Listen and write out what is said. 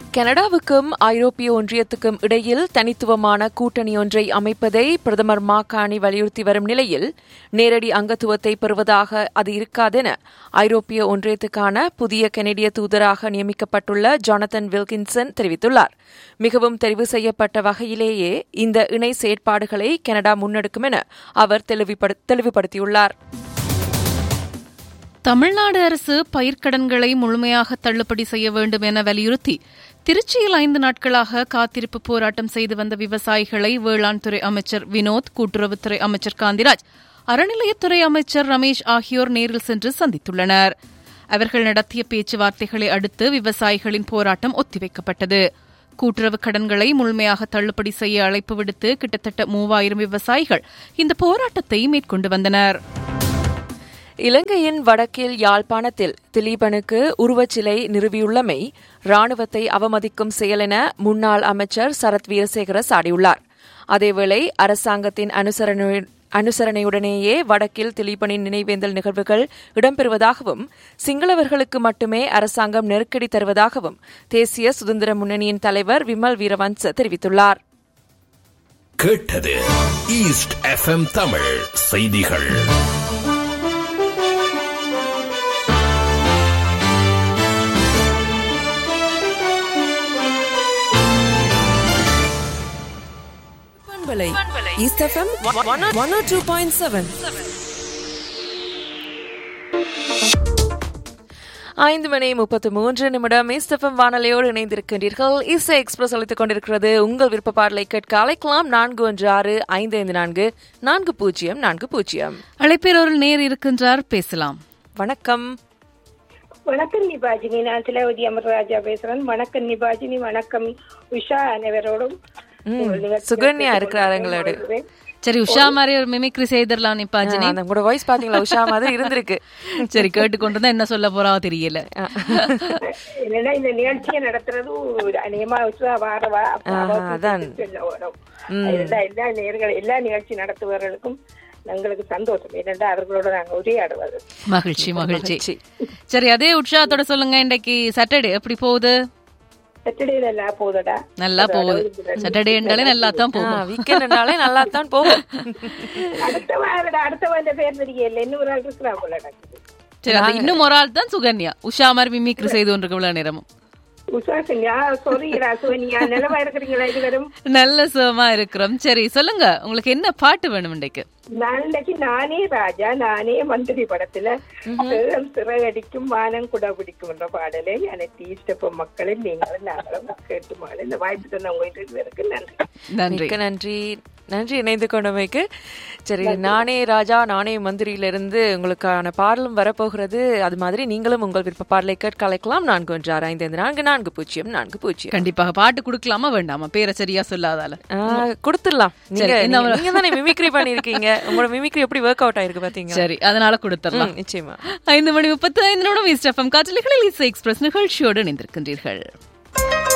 கனடாவுக்கும் ஐரோப்பிய ஒன்றியத்துக்கும் இடையில் தனித்துவமான கூட்டணி ஒன்றை அமைப்பதை பிரதமர் மாகாணி வலியுறுத்தி வரும் நிலையில் நேரடி அங்கத்துவத்தை பெறுவதாக அது இருக்காதென ஐரோப்பிய ஒன்றியத்துக்கான புதிய கனடிய தூதராக நியமிக்கப்பட்டுள்ள ஜானதன் வில்கின்சன் தெரிவித்துள்ளார் மிகவும் தெரிவு செய்யப்பட்ட வகையிலேயே இந்த இணை செயற்பாடுகளை கனடா முன்னெடுக்கும் என அவர் தெளிவுபடுத்தியுள்ளார் தமிழ்நாடு அரசு பயிர்க்கடன்களை முழுமையாக தள்ளுபடி செய்ய வேண்டும் என வலியுறுத்தி திருச்சியில் ஐந்து நாட்களாக காத்திருப்பு போராட்டம் செய்து வந்த விவசாயிகளை வேளாண் துறை அமைச்சர் வினோத் கூட்டுறவுத்துறை அமைச்சர் காந்திராஜ் அறநிலையத்துறை அமைச்சர் ரமேஷ் ஆகியோர் நேரில் சென்று சந்தித்துள்ளனர் அவர்கள் நடத்திய பேச்சுவார்த்தைகளை அடுத்து விவசாயிகளின் போராட்டம் ஒத்திவைக்கப்பட்டது கூட்டுறவு கடன்களை முழுமையாக தள்ளுபடி செய்ய அழைப்பு விடுத்து கிட்டத்தட்ட மூவாயிரம் விவசாயிகள் இந்த போராட்டத்தை மேற்கொண்டு வந்தனர் இலங்கையின் வடக்கில் யாழ்ப்பாணத்தில் திலீபனுக்கு உருவச்சிலை நிறுவியுள்ளமை ராணுவத்தை அவமதிக்கும் செயல் என முன்னாள் அமைச்சர் சரத் வீரசேகர சாடியுள்ளார் அதேவேளை அரசாங்கத்தின் அனுசரணை அனுசரணையுடனேயே வடக்கில் திலீபனின் நினைவேந்தல் நிகழ்வுகள் இடம்பெறுவதாகவும் சிங்களவர்களுக்கு மட்டுமே அரசாங்கம் நெருக்கடி தருவதாகவும் தேசிய சுதந்திர முன்னணியின் தலைவர் விமல் வீரவன்ச தெரிவித்துள்ளார் கேட்டது ஈஸ்ட் எஃப்எம் தமிழ் செய்திகள் பண்பலை east FM one O two point seven ஐந்து மணி முப்பத்து மூன்று நிமிடம் இஸ்டஃபம் வானொலியோடு இணைந்திருக்கின்றீர்கள் இசை எக்ஸ்பிரஸ் அளித்துக் கொண்டிருக்கிறது உங்கள் விருப்ப பாடலை கேட்க அழைக்கலாம் நான்கு ஒன்று ஆறு ஐந்து ஐந்து நான்கு நான்கு பூஜ்ஜியம் நான்கு பூஜ்ஜியம் அழைப்பில் ஒரு நேர் இருக்கின்றார் பேசலாம் வணக்கம் வணக்கம் நிபாஜினி நான் திலவதி அமர்ராஜா பேசுறேன் வணக்கம் நிபாஜினி வணக்கம் உஷா அனைவரோடும் உங்கள் நிகழ்ச்சியை சுகன்யா இருக்கிறார் எங்களோடு சரி உஷா மாதிரி ஒரு மிமிக்ரி செய்திடலாம் நிப்பாஜினி அந்த உங்களோட வாய்ஸ் பாத்தீங்களா உஷா மாதிரி இருந்திருக்கு சரி கேட்டுக்கொண்டு என்ன சொல்ல போறா தெரியல என்னன்னா இந்த நிகழ்ச்சியை நடத்துறது ஒரு அநேகமா உஷா வாரவா அப்ப அவ ஆஹா, அதான். சொல்ல வரும் எல்லா எல்லா நேர்கள் எல்லா நிகழ்ச்சி நடத்துபவர்களுக்கும் எங்களுக்கு சந்தோஷம் ஏனென்றா அவர்களோட நாங்க உரையாடுவது மகிழ்ச்சி மகிழ்ச்சி சரி அதே உற்சாகத்தோட சொல்லுங்க இன்னைக்கு சாட்டர்டே எப்படி போகுது சாட்டர்டே நல்லா போதடா நல்லா போகுது சாட்டர்டே என்றாலே நல்லா தான் போகும் வீக்கெண்ட்னாலே நல்லா தான் போகும் அடுத்த வாரடா அடுத்த வார பேர் தெரியல இன்னொரு ஆள் இருக்கிறா போல நடக்குது சரி அது இன்னும் ஒரு ஆள் தான் சுகன்யா உஷா மாதிரி மிமிக்ரி செய்து கொண்டிருக்க இவ்வளவு நேரமும் உஷா கன்யா சொல்றீங்களா சுவனியா நிலவா இருக்கிறீங்களா இதுவரும் நல்ல சுகமா இருக்கிறோம் சரி சொல்லுங்க உங்களுக்கு என்ன பாட்டு வேணும் இன்றைக்கு நான் இன்னைக்கு நானே ராஜா நானே மந்திரி படத்துல சேலம் சிறகடிக்கும் வானம் குட பிடிக்கும் என்ற பாடலை அனைத்து ஈஸ்டப்ப மக்களில் நீங்களும் நாங்களும் கேட்டு மாலை இந்த வாய்ப்பு தந்த உங்க இருவருக்கு நன்றி நன்றி மிக்க நன்றி நன்றி இணைந்து கொண்டமைக்கு சரி நானே ராஜா நானே மந்திரியிலிருந்து உங்களுக்கான பாடலும் வரப்போகிறது அது மாதிரி நீங்களும் உங்கள் விருப்ப பாடலை கேட்க அழைக்கலாம் நான்கு ஒன்று ஆறு ஐந்து ஐந்து நான்கு நான்கு பூஜ்ஜியம் நான்கு பூஜ்ஜியம் கண்டிப்பாக பாட்டு கொடுக்கலாமா வேண்டாமா பேரை சரியா சொல்லாதால ஆ, கொடுத்துடலாம் நீங்க சரி, இந்த நீங்க- நீங்க தானே மிமிக்ரி பண்ணிருக்கீங்க உங்களோட மிமிக்ரி எப்படி ஒர்க் அவுட் ஆயிருக்கு பாத்தீங்க சரி அதனால கொடுத்துடலாம் நிச்சயமா ஐந்து மணி முப்பத்தி ஐந்து நிமிடம் ஈஸ்ட் எஃப்எம் காற்றலைகளில் இசை எக்ஸ்பிரஸ் நிகழ்ச்சியோடு இணைந்திருக்கின்றீர்கள்